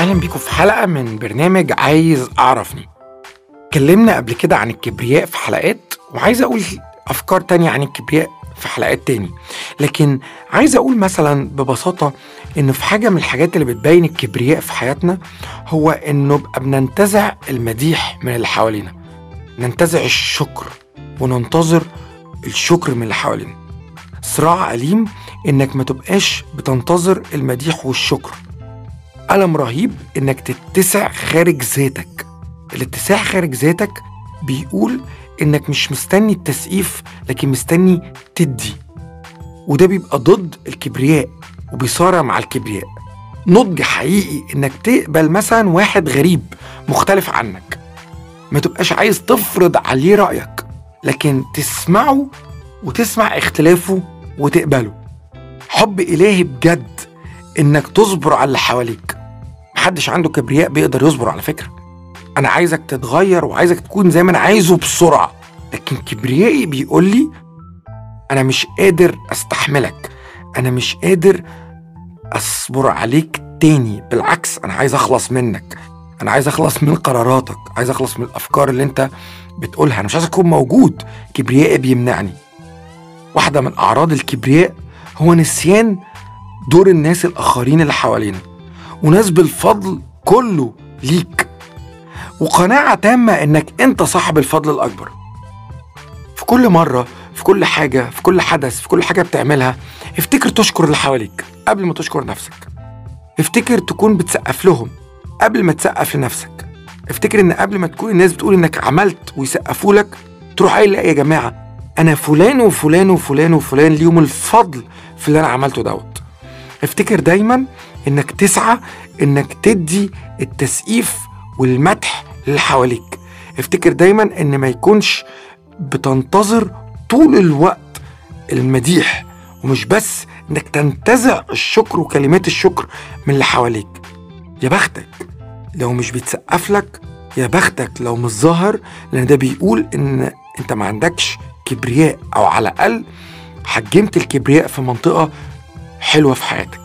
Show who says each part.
Speaker 1: أهلا بيكم في حلقة من برنامج عايز أعرفني اتكلمنا قبل كده عن الكبرياء في حلقات وعايز أقول أفكار تانية عن الكبرياء في حلقات تاني لكن عايز أقول مثلا ببساطة إن في حاجة من الحاجات اللي بتبين الكبرياء في حياتنا هو إنه نبقى بننتزع المديح من اللي حوالينا ننتزع الشكر وننتظر الشكر من اللي حوالينا صراع أليم إنك ما تبقاش بتنتظر المديح والشكر ألم رهيب إنك تتسع خارج ذاتك الاتساع خارج ذاتك بيقول إنك مش مستني التسقيف لكن مستني تدي وده بيبقى ضد الكبرياء وبيصارع مع الكبرياء نضج حقيقي إنك تقبل مثلا واحد غريب مختلف عنك ما تبقاش عايز تفرض عليه رأيك لكن تسمعه وتسمع اختلافه وتقبله حب إلهي بجد إنك تصبر على اللي حواليك محدش عنده كبرياء بيقدر يصبر على فكرة أنا عايزك تتغير وعايزك تكون زي ما أنا عايزه بسرعة لكن كبريائي بيقول لي أنا مش قادر أستحملك أنا مش قادر أصبر عليك تاني بالعكس أنا عايز أخلص منك أنا عايز أخلص من قراراتك عايز أخلص من الأفكار اللي أنت بتقولها أنا مش عايز أكون موجود كبريائي بيمنعني واحدة من أعراض الكبرياء هو نسيان دور الناس الآخرين اللي حوالينا وناس بالفضل كله ليك وقناعة تامة إنك أنت صاحب الفضل الأكبر في كل مرة في كل حاجة في كل حدث في كل حاجة بتعملها افتكر تشكر اللي حواليك قبل ما تشكر نفسك افتكر تكون بتسقف لهم قبل ما تسقف لنفسك افتكر ان قبل ما تكون الناس بتقول انك عملت ويسقفوا لك تروح قايل لا يا جماعه انا فلان وفلان وفلان وفلان ليهم الفضل في اللي انا عملته دوت افتكر دايما انك تسعى انك تدي التسقيف والمدح اللي حواليك افتكر دايما ان ما يكونش بتنتظر طول الوقت المديح ومش بس انك تنتزع الشكر وكلمات الشكر من اللي حواليك يا بختك لو مش بيتسقف لك يا بختك لو مش ظاهر لان ده بيقول ان انت ما عندكش كبرياء او على الاقل حجمت الكبرياء في منطقه حلوه في حياتك